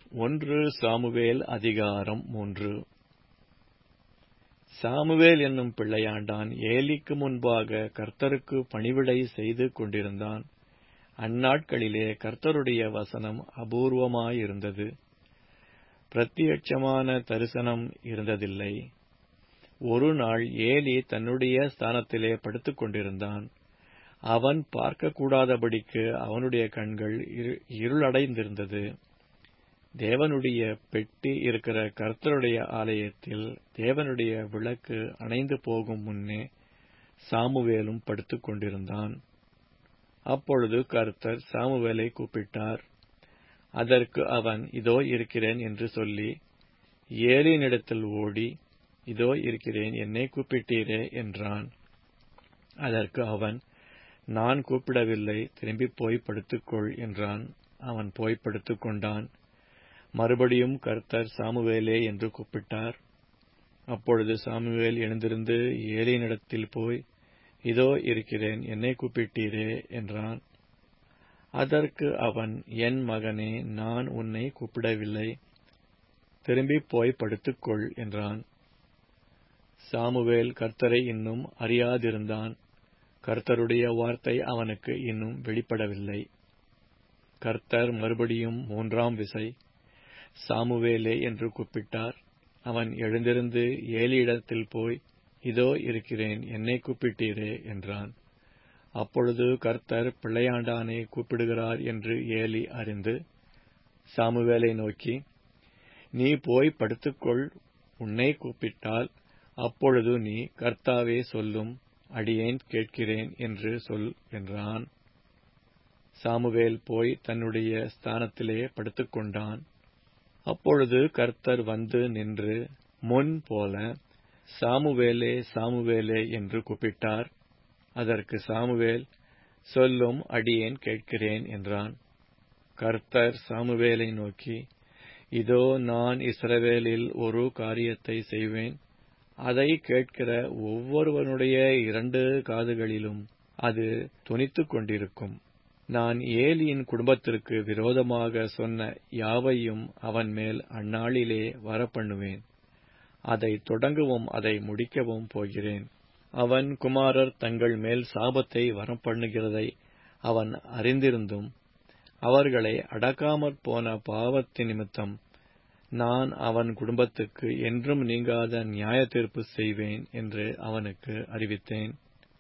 ஒன்று சாமுவேல் அதிகாரம் மூன்று சாமுவேல் என்னும் பிள்ளையாண்டான் ஏலிக்கு முன்பாக கர்த்தருக்கு பணிவிடை செய்து கொண்டிருந்தான் அந்நாட்களிலே கர்த்தருடைய வசனம் அபூர்வமாயிருந்தது பிரத்தியட்சமான தரிசனம் இருந்ததில்லை ஒரு நாள் ஏலி தன்னுடைய ஸ்தானத்திலே படுத்துக் கொண்டிருந்தான் அவன் பார்க்கக்கூடாதபடிக்கு அவனுடைய கண்கள் இருளடைந்திருந்தது தேவனுடைய பெட்டி இருக்கிற கர்த்தருடைய ஆலயத்தில் தேவனுடைய விளக்கு அணைந்து போகும் முன்னே சாமுவேலும் படுத்துக் கொண்டிருந்தான் அப்பொழுது கர்த்தர் சாமுவேலை கூப்பிட்டார் அதற்கு அவன் இதோ இருக்கிறேன் என்று சொல்லி ஏலியினிடத்தில் ஓடி இதோ இருக்கிறேன் என்னை கூப்பிட்டீரே என்றான் அதற்கு அவன் நான் கூப்பிடவில்லை திரும்பி போய் படுத்துக்கொள் என்றான் அவன் போய் படுத்துக் கொண்டான் மறுபடியும் கர்த்தர் சாமுவேலே என்று கூப்பிட்டார் அப்பொழுது சாமுவேல் எழுந்திருந்து ஏலியினிடத்தில் போய் இதோ இருக்கிறேன் என்னை கூப்பிட்டீரே என்றான் அதற்கு அவன் என் மகனே நான் உன்னை கூப்பிடவில்லை திரும்பி போய் படுத்துக்கொள் என்றான் சாமுவேல் கர்த்தரை இன்னும் அறியாதிருந்தான் கர்த்தருடைய வார்த்தை அவனுக்கு இன்னும் வெளிப்படவில்லை கர்த்தர் மறுபடியும் மூன்றாம் விசை சாமுவேலே என்று கூப்பிட்டார் அவன் எழுந்திருந்து ஏலியிடத்தில் போய் இதோ இருக்கிறேன் என்னை கூப்பிட்டீரே என்றான் அப்பொழுது கர்த்தர் பிள்ளையாண்டானை கூப்பிடுகிறார் என்று ஏலி அறிந்து சாமுவேலை நோக்கி நீ போய் படுத்துக்கொள் உன்னை கூப்பிட்டால் அப்பொழுது நீ கர்த்தாவே சொல்லும் அடியேன் கேட்கிறேன் என்று சொல் என்றான் சாமுவேல் போய் தன்னுடைய ஸ்தானத்திலே படுத்துக்கொண்டான் அப்பொழுது கர்த்தர் வந்து நின்று முன் போல சாமுவேலே சாமுவேலே என்று கூப்பிட்டார் அதற்கு சாமுவேல் சொல்லும் அடியேன் கேட்கிறேன் என்றான் கர்த்தர் சாமுவேலை நோக்கி இதோ நான் இஸ்ரவேலில் ஒரு காரியத்தை செய்வேன் அதை கேட்கிற ஒவ்வொருவனுடைய இரண்டு காதுகளிலும் அது துணித்துக் கொண்டிருக்கும் நான் ஏலியின் குடும்பத்திற்கு விரோதமாக சொன்ன யாவையும் அவன் மேல் அந்நாளிலே வரப்பண்ணுவேன் அதை தொடங்கவும் அதை முடிக்கவும் போகிறேன் அவன் குமாரர் தங்கள் மேல் சாபத்தை வரப்பண்ணுகிறதை அவன் அறிந்திருந்தும் அவர்களை அடக்காமற் போன பாவத்தின் நிமித்தம் நான் அவன் குடும்பத்துக்கு என்றும் நீங்காத நியாய தீர்ப்பு செய்வேன் என்று அவனுக்கு அறிவித்தேன்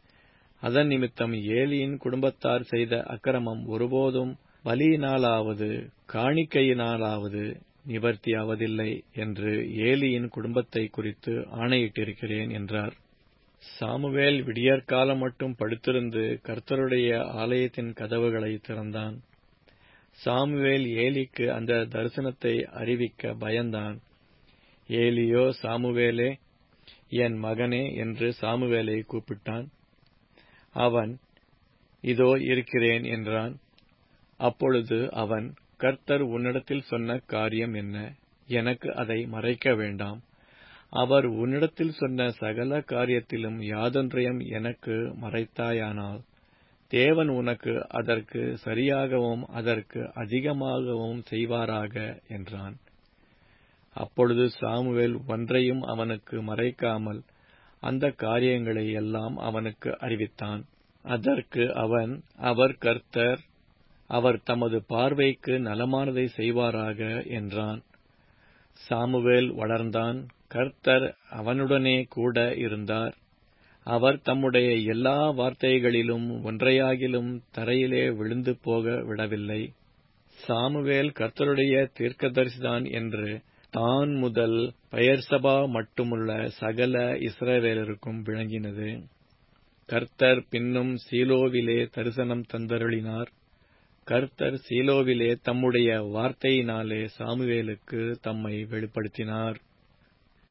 அதன் நிமித்தம் ஏலியின் குடும்பத்தார் செய்த அக்கிரமம் ஒருபோதும் பலியினாலாவது காணிக்கையினாலாவது நிவர்த்தியாவதில்லை என்று ஏலியின் குடும்பத்தை குறித்து ஆணையிட்டிருக்கிறேன் என்றார் சாமுவேல் விடியற்காலம் மட்டும் படுத்திருந்து கர்த்தருடைய ஆலயத்தின் கதவுகளை திறந்தான் சாமுவேல் ஏலிக்கு அந்த தரிசனத்தை அறிவிக்க பயந்தான் ஏலியோ சாமுவேலே என் மகனே என்று சாமுவேலை கூப்பிட்டான் அவன் இதோ இருக்கிறேன் என்றான் அப்பொழுது அவன் கர்த்தர் உன்னிடத்தில் சொன்ன காரியம் என்ன எனக்கு அதை மறைக்க வேண்டாம் அவர் உன்னிடத்தில் சொன்ன சகல காரியத்திலும் யாதொன்றையும் எனக்கு மறைத்தாயானால் தேவன் உனக்கு அதற்கு சரியாகவும் அதற்கு அதிகமாகவும் செய்வாராக என்றான் அப்பொழுது சாமுவேல் ஒன்றையும் அவனுக்கு மறைக்காமல் அந்த காரியங்களை எல்லாம் அவனுக்கு அறிவித்தான் அதற்கு அவன் அவர் கர்த்தர் அவர் தமது பார்வைக்கு நலமானதை செய்வாராக என்றான் சாமுவேல் வளர்ந்தான் கர்த்தர் அவனுடனே கூட இருந்தார் அவர் தம்முடைய எல்லா வார்த்தைகளிலும் ஒன்றையாகிலும் தரையிலே விழுந்து போக விடவில்லை சாமுவேல் கர்த்தருடைய தீர்க்கதரிசிதான் என்று தான் முதல் பெயர்சபா மட்டுமுள்ள சகல இஸ்ரவேலருக்கும் விளங்கினது கர்த்தர் பின்னும் சீலோவிலே தரிசனம் தந்தருளினார் கர்த்தர் சீலோவிலே தம்முடைய வார்த்தையினாலே சாமுவேலுக்கு தம்மை வெளிப்படுத்தினார்